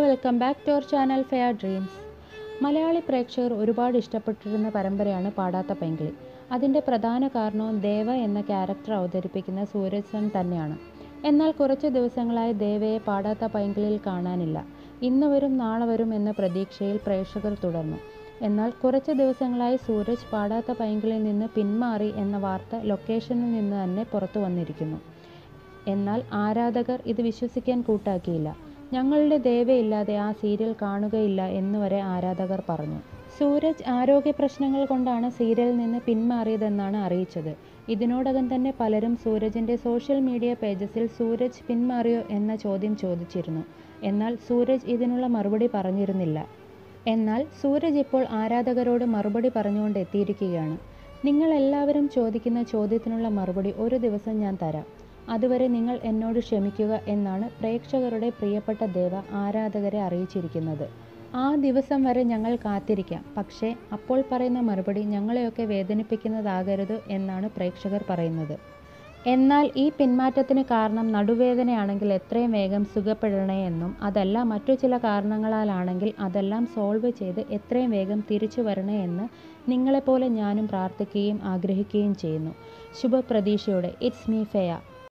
welcome back to our channel fair dreams Malayali പ്രേക്ഷകർ ഒരുപാട് ഇഷ്ടപ്പെട്ടിരുന്ന പരമ്പരയാണ് പാടാത്ത പൈങ്കിളി അതിൻ്റെ പ്രധാന കാരണവും ദേവ എന്ന ക്യാരക്ടർ അവതരിപ്പിക്കുന്ന സൂരജ് സൺ തന്നെയാണ് എന്നാൽ കുറച്ച് ദിവസങ്ങളായി ദേവയെ പാടാത്ത പൈങ്കിളിയിൽ കാണാനില്ല ഇന്ന് വരും നാളെ വരും എന്ന പ്രതീക്ഷയിൽ പ്രേക്ഷകർ തുടർന്നു എന്നാൽ കുറച്ച് ദിവസങ്ങളായി സൂരജ് പാടാത്ത പൈങ്കിളിൽ നിന്ന് പിന്മാറി എന്ന വാർത്ത ലൊക്കേഷനിൽ നിന്ന് തന്നെ പുറത്തു വന്നിരിക്കുന്നു എന്നാൽ ആരാധകർ ഇത് വിശ്വസിക്കാൻ കൂട്ടാക്കിയില്ല ഞങ്ങളുടെ ദേവയില്ലാതെ ആ സീരിയൽ കാണുകയില്ല എന്നുവരെ ആരാധകർ പറഞ്ഞു സൂരജ് ആരോഗ്യ പ്രശ്നങ്ങൾ കൊണ്ടാണ് സീരിയലിൽ നിന്ന് പിന്മാറിയതെന്നാണ് അറിയിച്ചത് ഇതിനോടകം തന്നെ പലരും സൂരജിൻ്റെ സോഷ്യൽ മീഡിയ പേജസിൽ സൂരജ് പിന്മാറിയോ എന്ന ചോദ്യം ചോദിച്ചിരുന്നു എന്നാൽ സൂരജ് ഇതിനുള്ള മറുപടി പറഞ്ഞിരുന്നില്ല എന്നാൽ സൂരജ് ഇപ്പോൾ ആരാധകരോട് മറുപടി പറഞ്ഞുകൊണ്ട് എത്തിയിരിക്കുകയാണ് നിങ്ങൾ എല്ലാവരും ചോദിക്കുന്ന ചോദ്യത്തിനുള്ള മറുപടി ഒരു ദിവസം ഞാൻ തരാം അതുവരെ നിങ്ങൾ എന്നോട് ക്ഷമിക്കുക എന്നാണ് പ്രേക്ഷകരുടെ പ്രിയപ്പെട്ട ദേവ ആരാധകരെ അറിയിച്ചിരിക്കുന്നത് ആ ദിവസം വരെ ഞങ്ങൾ കാത്തിരിക്കാം പക്ഷേ അപ്പോൾ പറയുന്ന മറുപടി ഞങ്ങളെയൊക്കെ വേദനിപ്പിക്കുന്നതാകരുത് എന്നാണ് പ്രേക്ഷകർ പറയുന്നത് എന്നാൽ ഈ പിന്മാറ്റത്തിന് കാരണം നടുവേദനയാണെങ്കിൽ എത്രയും വേഗം സുഖപ്പെടണേ എന്നും അതല്ല മറ്റു ചില കാരണങ്ങളാലാണെങ്കിൽ അതെല്ലാം സോൾവ് ചെയ്ത് എത്രയും വേഗം തിരിച്ചു വരണേ എന്ന് നിങ്ങളെപ്പോലെ ഞാനും പ്രാർത്ഥിക്കുകയും ആഗ്രഹിക്കുകയും ചെയ്യുന്നു ശുഭപ്രതീക്ഷയോടെ ഇറ്റ്സ് മീ ഫെയ